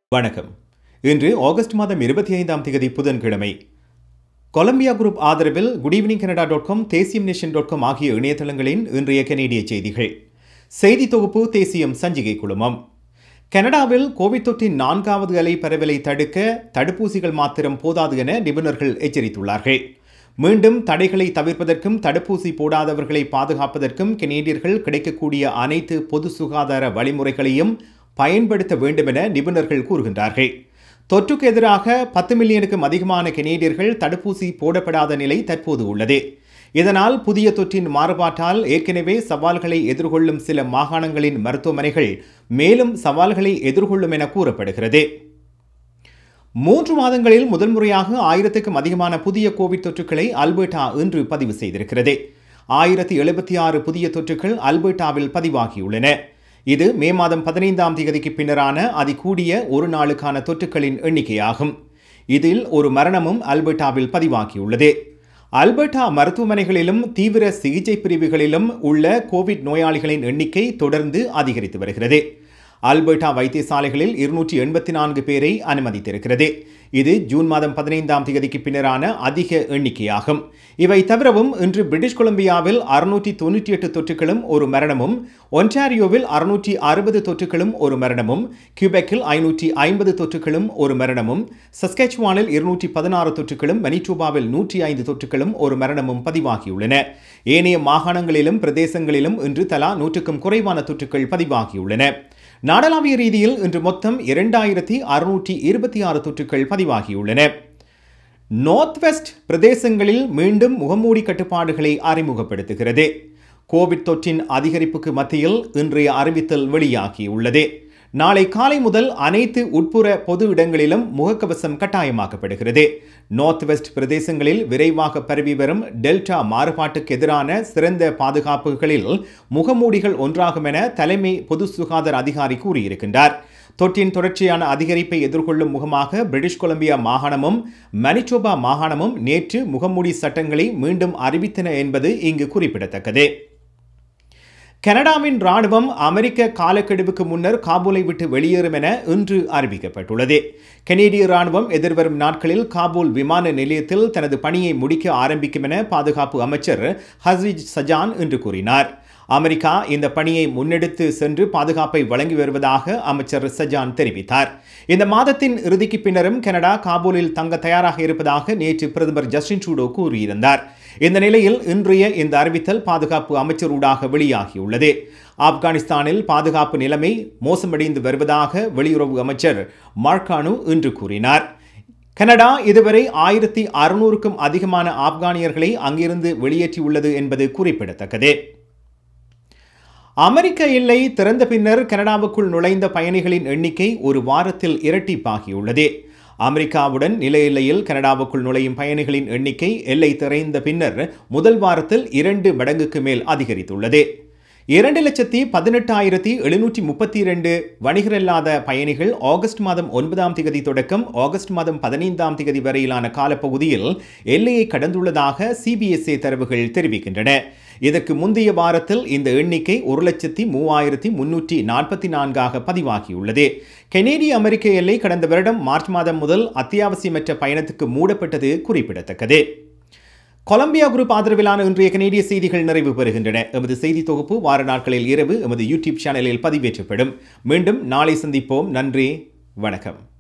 வணக்கம் இன்று ஆகஸ்ட் மாதம் இருபத்தி ஐந்தாம் தேதி புதன்கிழமை கொலம்பியா குரூப் ஆதரவில் good evening Canada dot com தேசியம் நேஷன் டாட் காம் ஆகிய இணையதளங்களின் இன்றைய கனேடிய செய்திகள் செய்தி தொகுப்பு தேசியம் சஞ்சிகை குழுமம் கனடாவில் கோவிட் தொற்றின் நான்காவது அலை பரவலை தடுக்க தடுப்பூசிகள் மாத்திரம் போதாது என நிபுணர்கள் எச்சரித்துள்ளார்கள் மீண்டும் தடைகளை தவிர்ப்பதற்கும் தடுப்பூசி போடாதவர்களை பாதுகாப்பதற்கும் கனேடியர்கள் கிடைக்கக்கூடிய அனைத்து பொது சுகாதார வழிமுறைகளையும் பயன்படுத்த வேண்டும் என நிபுணர்கள் கூறுகின்றார்கள் தொற்றுக்கு எதிராக பத்து மில்லியனுக்கும் அதிகமான கனேடியர்கள் தடுப்பூசி போடப்படாத நிலை தற்போது உள்ளது இதனால் புதிய தொற்றின் மாறுபாட்டால் ஏற்கனவே சவால்களை எதிர்கொள்ளும் சில மாகாணங்களின் மருத்துவமனைகள் மேலும் சவால்களை எதிர்கொள்ளும் என கூறப்படுகிறது மூன்று மாதங்களில் முதல் முறையாக ஆயிரத்துக்கும் அதிகமான புதிய கோவிட் தொற்றுக்களை அல்பர்டா இன்று பதிவு செய்திருக்கிறது ஆயிரத்தி எழுபத்தி ஆறு புதிய தொற்றுகள் அல்பர்டாவில் பதிவாகியுள்ளன இது மே மாதம் பதினைந்தாம் தேதிக்கு பின்னரான அதிகூடிய ஒரு நாளுக்கான தொற்றுக்களின் எண்ணிக்கையாகும் இதில் ஒரு மரணமும் அல்பர்டாவில் பதிவாகியுள்ளது அல்பர்டா மருத்துவமனைகளிலும் தீவிர சிகிச்சை பிரிவுகளிலும் உள்ள கோவிட் நோயாளிகளின் எண்ணிக்கை தொடர்ந்து அதிகரித்து வருகிறது அல்பர்டா வைத்தியசாலைகளில் இருநூற்றி எண்பத்தி நான்கு பேரை அனுமதித்திருக்கிறது இது ஜூன் மாதம் பதினைந்தாம் தேதிக்கு பின்னரான அதிக எண்ணிக்கையாகும் இவை தவிரவும் இன்று பிரிட்டிஷ் கொலம்பியாவில் அறுநூற்றி தொண்ணூற்றி எட்டு தொற்றுகளும் ஒரு மரணமும் ஒன்டாரியோவில் அறுநூற்றி அறுபது தொற்றுகளும் ஒரு மரணமும் கியூபெக்கில் ஐநூற்றி ஐம்பது தொற்றுகளும் ஒரு மரணமும் சஸ்கேச்வானில் இருநூற்றி பதினாறு தொற்றுகளும் மணிட்டூபாவில் நூற்றி ஐந்து தொற்றுகளும் ஒரு மரணமும் பதிவாகியுள்ளன ஏனைய மாகாணங்களிலும் பிரதேசங்களிலும் இன்று தலா நூற்றுக்கும் குறைவான தொற்றுகள் பதிவாகியுள்ளன நாடளாவிய ரீதியில் இன்று மொத்தம் இரண்டாயிரத்தி அறுநூற்றி இருபத்தி ஆறு தொற்றுகள் பதிவாகியுள்ளன நார்த் வெஸ்ட் பிரதேசங்களில் மீண்டும் முகமூடி கட்டுப்பாடுகளை அறிமுகப்படுத்துகிறது கோவிட் தொற்றின் அதிகரிப்புக்கு மத்தியில் இன்றைய அறிவித்தல் வெளியாகியுள்ளது நாளை காலை முதல் அனைத்து உட்புற பொது இடங்களிலும் முகக்கவசம் கட்டாயமாக்கப்படுகிறது நார்த் வெஸ்ட் பிரதேசங்களில் விரைவாக பரவி வரும் டெல்டா மாறுபாட்டுக்கு எதிரான சிறந்த பாதுகாப்புகளில் முகமூடிகள் ஒன்றாகும் என தலைமை பொது சுகாதார அதிகாரி கூறியிருக்கின்றார் தொற்றின் தொடர்ச்சியான அதிகரிப்பை எதிர்கொள்ளும் முகமாக பிரிட்டிஷ் கொலம்பியா மாகாணமும் மனிடோபா மாகாணமும் நேற்று முகமூடி சட்டங்களை மீண்டும் அறிவித்தன என்பது இங்கு குறிப்பிடத்தக்கது கனடாவின் ராணுவம் அமெரிக்க காலக்கெடுவுக்கு முன்னர் காபூலை விட்டு வெளியேறும் என இன்று அறிவிக்கப்பட்டுள்ளது கனேடிய ராணுவம் எதிர்வரும் நாட்களில் காபூல் விமான நிலையத்தில் தனது பணியை முடிக்க ஆரம்பிக்கும் என பாதுகாப்பு அமைச்சர் ஹசிஜ் சஜான் இன்று கூறினார் அமெரிக்கா இந்த பணியை முன்னெடுத்து சென்று பாதுகாப்பை வழங்கி வருவதாக அமைச்சர் சஜான் தெரிவித்தார் இந்த மாதத்தின் இறுதிக்கு பின்னரும் கனடா காபூலில் தங்க தயாராக இருப்பதாக நேற்று பிரதமர் ஜஸ்டின் ட்ரூடோ கூறியிருந்தார் இந்த நிலையில் இன்றைய இந்த அறிவித்தல் பாதுகாப்பு அமைச்சர் ஊடாக வெளியாகியுள்ளது ஆப்கானிஸ்தானில் பாதுகாப்பு நிலைமை மோசமடைந்து வருவதாக வெளியுறவு அமைச்சர் மார்கானு இன்று கூறினார் கனடா இதுவரை ஆயிரத்தி அறுநூறுக்கும் அதிகமான ஆப்கானியர்களை அங்கிருந்து வெளியேற்றியுள்ளது என்பது குறிப்பிடத்தக்கது அமெரிக்க எல்லை திறந்த பின்னர் கனடாவுக்குள் நுழைந்த பயணிகளின் எண்ணிக்கை ஒரு வாரத்தில் இரட்டிப்பாகியுள்ளது அமெரிக்காவுடன் நில எல்லையில் கனடாவுக்குள் நுழையும் பயணிகளின் எண்ணிக்கை எல்லை திறந்த பின்னர் முதல் வாரத்தில் இரண்டு மடங்குக்கு மேல் அதிகரித்துள்ளது இரண்டு லட்சத்தி பதினெட்டாயிரத்தி எழுநூற்றி முப்பத்தி இரண்டு வணிகரல்லாத பயணிகள் ஆகஸ்ட் மாதம் ஒன்பதாம் திகதி தொடக்கம் ஆகஸ்ட் மாதம் பதினைந்தாம் திகதி வரையிலான காலப்பகுதியில் எல்லையை கடந்துள்ளதாக சிபிஎஸ்ஏ தரவுகள் தெரிவிக்கின்றன இதற்கு முந்தைய வாரத்தில் இந்த எண்ணிக்கை ஒரு லட்சத்தி மூவாயிரத்தி முன்னூற்றி நாற்பத்தி நான்காக பதிவாகியுள்ளது கெனேடிய அமெரிக்க எல்லை கடந்த வருடம் மார்ச் மாதம் முதல் அத்தியாவசியமற்ற பயணத்துக்கு மூடப்பட்டது குறிப்பிடத்தக்கது கொலம்பியா குரூப் ஆதரவிலான இன்றைய கனேடிய செய்திகள் நிறைவு பெறுகின்றன எமது செய்தி தொகுப்பு வார நாட்களில் இரவு எமது யூடியூப் சேனலில் பதிவேற்றப்படும் மீண்டும் நாளை சந்திப்போம் நன்றி வணக்கம்